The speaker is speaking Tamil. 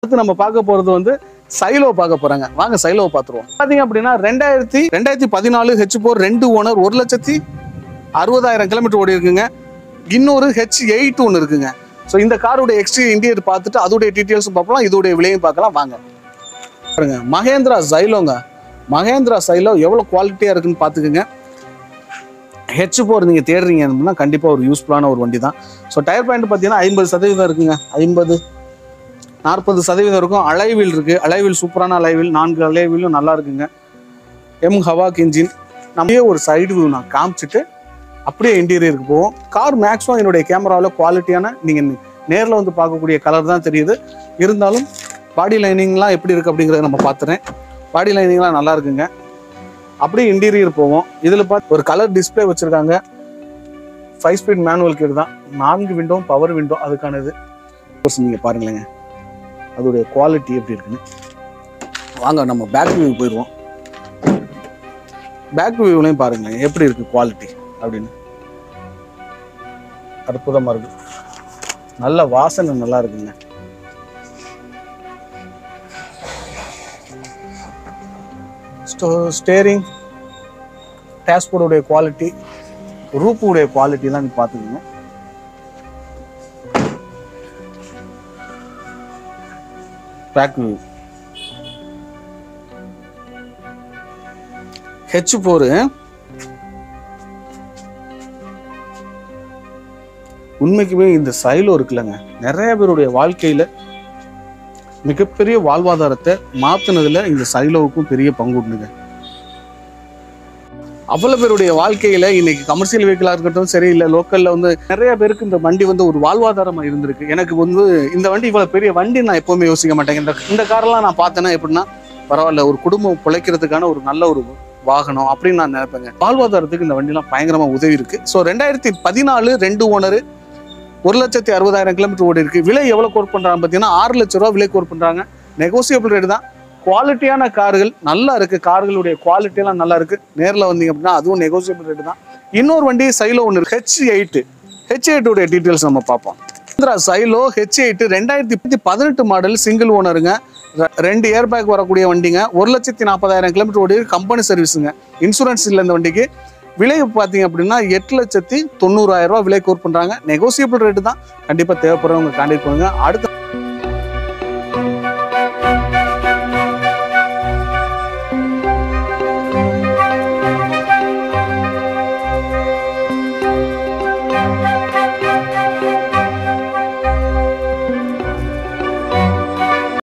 அடுத்து நம்ம பார்க்க போறது வந்து சைலோ பார்க்க போறாங்க வாங்க சைலோ பார்த்துருவோம் பாத்தீங்க அப்படின்னா ரெண்டாயிரத்தி ரெண்டாயிரத்தி பதினாலு ஹெச் போர் ரெண்டு ஓனர் ஒரு லட்சத்தி அறுபதாயிரம் கிலோமீட்டர் ஓடி இருக்குங்க இன்னொரு ஹெச் எயிட் ஒன்று இருக்குங்க ஸோ இந்த காருடைய எக்ஸ்டீரியர் இன்டீரியர் பார்த்துட்டு அதோடைய டீட்டெயில்ஸும் பார்க்கலாம் இதோடைய விலையும் பார்க்கலாம் வாங்க பாருங்க மகேந்திரா சைலோங்க மகேந்திரா சைலோ எவ்வளோ குவாலிட்டியாக இருக்குன்னு பார்த்துக்குங்க ஹெச் போர் நீங்கள் தேடுறீங்க அப்படின்னா கண்டிப்பாக ஒரு யூஸ்ஃபுல்லான ஒரு வண்டி தான் ஸோ டயர் பாயிண்ட் பார்த்தீங்கன்னா ஐம்பது சதவீதம் இருக்குங்க ஐம்பது நாற்பது சதவீதம் இருக்கும் அலைவில் இருக்குது அலைவில் சூப்பரான அலைவில் நான்கு அலைவிலும் நல்லா இருக்குங்க எம் ஹவாக் இன்ஜின் நம்மளே ஒரு சைடு வியூ நான் காமிச்சிட்டு அப்படியே இன்டீரியருக்கு போவோம் கார் மேக்ஸிமம் என்னுடைய கேமராவில் குவாலிட்டியான நீங்கள் நேரில் வந்து பார்க்கக்கூடிய கலர் தான் தெரியுது இருந்தாலும் பாடி லைனிங்லாம் எப்படி இருக்குது அப்படிங்கிறத நம்ம பார்த்துறேன் பாடி லைனிங்லாம் நல்லா இருக்குங்க அப்படியே இன்டீரியர் போவோம் இதில் பார்த்து ஒரு கலர் டிஸ்ப்ளே வச்சுருக்காங்க ஃபைவ் ஸ்பீட் மேனுவல் கீடு தான் நான்கு விண்டோ பவர் விண்டோ அதுக்கான இது நீங்கள் பாருங்களேங்க அதோடைய குவாலிட்டி எப்படி இருக்குன்னு வாங்க நம்ம பேக் வியூ போயிடுவோம் பேக் வியூலையும் பாருங்களேன் எப்படி இருக்கு குவாலிட்டி அப்படின்னு அற்புதமா இருக்கு நல்ல வாசனை நல்லா இருக்குங்க ஸ்டேரிங் டேஷ்போர்டுடைய குவாலிட்டி ரூப்புடைய குவாலிட்டிலாம் நீ பார்த்துக்கோங்க பேக் வியூ ஹெச் போரு உண்மைக்குமே இந்த சைலோ இருக்குல்லங்க நிறைய பேருடைய வாழ்க்கையில மிகப்பெரிய வாழ்வாதாரத்தை மாத்துனதுல இந்த சைலோவுக்கும் பெரிய பங்கு உண்டுங்க அவ்வளவு பேருடைய வாழ்க்கையில இன்னைக்கு கமர்ஷியல் வெஹிக்கிளா இருக்கட்டும் சரி இல்ல லோக்கல்ல வந்து நிறைய பேருக்கு இந்த வண்டி வந்து ஒரு வாழ்வாதாரமா இருந்திருக்கு எனக்கு வந்து இந்த வண்டி இவ்வளவு பெரிய வண்டி நான் எப்பவுமே யோசிக்க மாட்டேங்க இந்த இந்த காரெல்லாம் நான் பார்த்தேன்னா எப்படின்னா பரவாயில்ல ஒரு குடும்பம் பிழைக்கிறதுக்கான ஒரு நல்ல ஒரு வாகனம் அப்படின்னு நான் நினைப்பேங்க வாழ்வாதாரத்துக்கு இந்த வண்டிலாம் பயங்கரமா உதவி இருக்கு ஸோ ரெண்டாயிரத்தி பதினாலு ரெண்டு ஓனர் ஒரு லட்சத்தி அறுபதாயிரம் கிலோமீட்டர் ஓடி இருக்கு விலை எவ்வளவு கோட் பண்றாங்க பார்த்தீங்கன்னா ஆறு லட்ச ரூபா விலை கோட் பண்றாங்க நெகோசியபிள் ரேட் தான் குவாலிட்டியான கார்கள் நல்லா இருக்கு கார்களுடைய குவாலிட்டி எல்லாம் நல்லா இருக்கு நேரில் வந்தீங்க அப்படின்னா அதுவும் நெகோசியபிள் ரேட் தான் இன்னொரு வண்டி சைலோ ஒன்று இருக்கு ஹெச் எயிட் ஹெச் எயிட்டுடைய டீட்டெயில்ஸ் நம்ம பார்ப்போம் மஹிந்திரா சைலோ ஹெச் எயிட் ரெண்டாயிரத்தி பதினெட்டு மாடல் சிங்கிள் ஓனருங்க ரெ- ரெண்டு ஏர் பேக் வரக்கூடிய வண்டிங்க ஒரு லட்சத்தி நாற்பதாயிரம் கிலோமீட்டர் ஓடி கம்பெனி சர்வீஸுங்க இன்சூரன்ஸ் இல்லை இந்த வண்டிக்கு விலை பார்த்தீங்க அப்படின்னா எட்டு லட்சத்தி தொண்ணூறாயிரம் ரூபாய் விலை கோர் பண்றாங்க நெகோசியபிள் ரேட்டு தான் கண்டிப்பாக தேவைப்படுறவங்க கான்டாக்ட் பண்ணுங்க அடுத்த